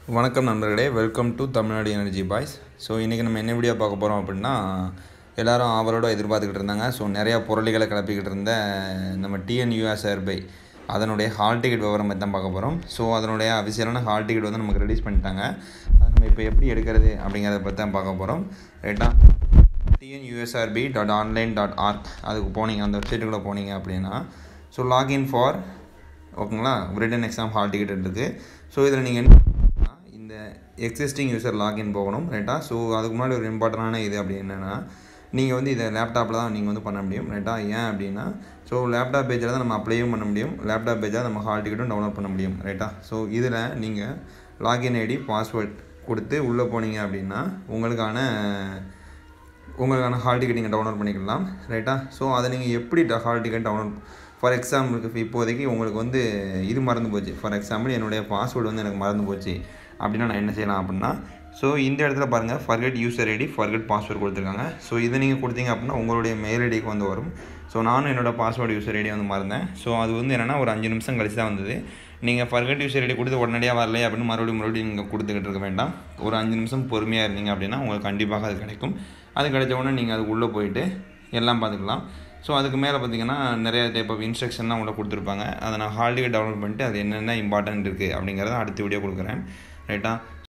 வணக்கம் நண்பர்களே welcome to Tamil Nadu energy boys so இன்றைக்கி நம்ம என்ன வீடியோ பார்க்க போகிறோம் அப்படின்னா எல்லாரும் அவரோட எதிர்பார்த்துக்கிட்டு இருந்தாங்க ஸோ நிறையா பொருளிகளை கிளப்பிக்கிட்டு இருந்த நம்ம டிஎன்யூஎஸ் ஏர்பை அதனுடைய ஹால் டிக்கெட் விவரம் பற்றி தான் பார்க்க போகிறோம் ஸோ அதனுடைய அஃபிஷியலான ஹால் டிக்கெட் வந்து நமக்கு ரிலீஸ் பண்ணிட்டாங்க அதை நம்ம இப்போ எப்படி எடுக்கிறது அப்படிங்கிறத பற்றி தான் பார்க்க போகிறோம் ரைட்டா TNUSRB dot online dot org அதுக்கு போனீங்க அந்த வெப்சைட்டுக்குள்ளே போனீங்க அப்படின்னா ஸோ லாகின் ஃபார் ஓகேங்களா ரிட்டன் எக்ஸாம் ஹால் டிக்கெட் இருக்குது ஸோ இதில் நீங்கள் என்ன பண்ணணும்னா, இந்த எக்ஸிஸ்டிங் யூசர் லாகின் போகணும் ரைட்டா ஸோ அதுக்கு முன்னாடி ஒரு இம்பார்ட்டண்டான இது அப்படி என்னென்னா நீங்கள் வந்து இதை லேப்டாப்பில் தான் நீங்கள் வந்து பண்ண முடியும் ரைட்டா ஏன் அப்படின்னா ஸோ லேப்டாப் பேஜில் தான் நம்ம அப்ளையும் பண்ண முடியும் லேப்டாப் பேஜில் நம்ம ஹால் டிக்கெட்டும் டவுன்லோட் பண்ண முடியும் ரைட்டா ஸோ இதில் நீங்கள் லாகின் ஐடி பாஸ்வேர்ட் கொடுத்து உள்ளே போனீங்க அப்படின்னா உங்களுக்கான உங்களுக்கான ஹால் டிக்கெட் நீங்கள் டவுன்லோட் பண்ணிக்கலாம் ரைட்டா ஸோ அதை நீங்கள் எப்படி ஹால் டிக்கெட் டவுன்லோட் ஃபார் எக்ஸாம்பிளுக்கு இப்போதைக்கு உங்களுக்கு வந்து இது மறந்து போச்சு ஃபார் எக்ஸாம்பிள் என்னுடைய பாஸ்வேர்டு வந்து எனக்கு மறந்து போச்சு அப்படின்னா நான் என்ன செய்யலாம் அப்படின்னா ஸோ இந்த இடத்துல பாருங்கள் forget user ID forget password கொடுத்துருக்காங்க ஸோ இதை நீங்கள் கொடுத்தீங்க அப்படின்னா உங்களுடைய மெயில் ஐடிக்கு வந்து வரும் ஸோ நானும் என்னோட பாஸ்வேர்டு யூசர் ஐடி வந்து மறந்தேன் ஸோ அது வந்து என்னென்னா ஒரு அஞ்சு நிமிஷம் கழிச்சு தான் வந்தது நீங்கள் ஃபர்கெட் யூசர் ஐடி கொடுத்து உடனடியாக வரலையே அப்படின்னு மறுபடியும் மறுபடியும் நீங்கள் கொடுத்துக்கிட்டு இருக்க வேண்டாம் ஒரு அஞ்சு நிமிஷம் பொறுமையாக இருந்தீங்க அப்படின்னா உங்களுக்கு கண்டிப்பாக அது கிடைக்கும் அது கிடைச்ச உடனே நீங்கள் அதுக்கு உள்ளே போயிட்டு எல்லாம் பார்த்துக்கலாம் ஸோ அதுக்கு மேலே பார்த்தீங்கன்னா நிறைய டைப் ஆஃப் இன்ஸ்ட்ரக்ஷன்லாம் உள்ள கொடுத்துருப்பாங்க அதை நான் ஹால் டிக்கெட் டவுன்லோட் பண்ணிட்டு அது என்னென்ன இம்பார்ட்டன்ட் இருக்குது அப்படிங்கிறத அடுத்த வீடியோ கொடுக்குறேன் ரைட்டா